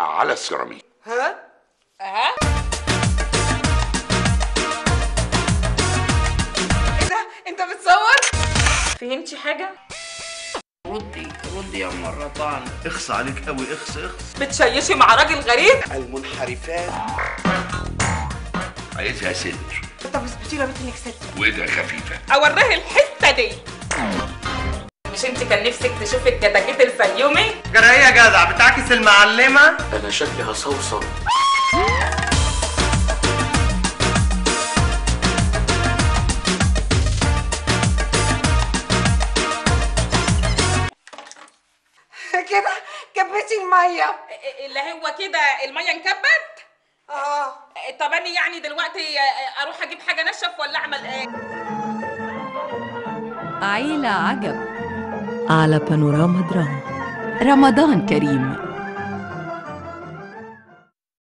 على السيراميك ها ها ايه ده انت بتصور فهمتي حاجه ردي ردي يا مرطان اخص عليك قوي اخص اخص بتشيشي مع راجل غريب المنحرفات عايزها صدر طب اثبتي له يا بنت انك ست وايدها خفيفه اوريه الحته دي مش انت كان نفسك تشوفي الكتاكيت الفيومي جرى ايه يا جدع بتعكس المعلمه انا شكلي هصوصو كده كبتي الميه اللي هو كده الميه انكبت اه طب انا يعني دلوقتي اروح اجيب حاجه نشف ولا اعمل ايه عيلة عجب على بانوراما دراما رمضان كريم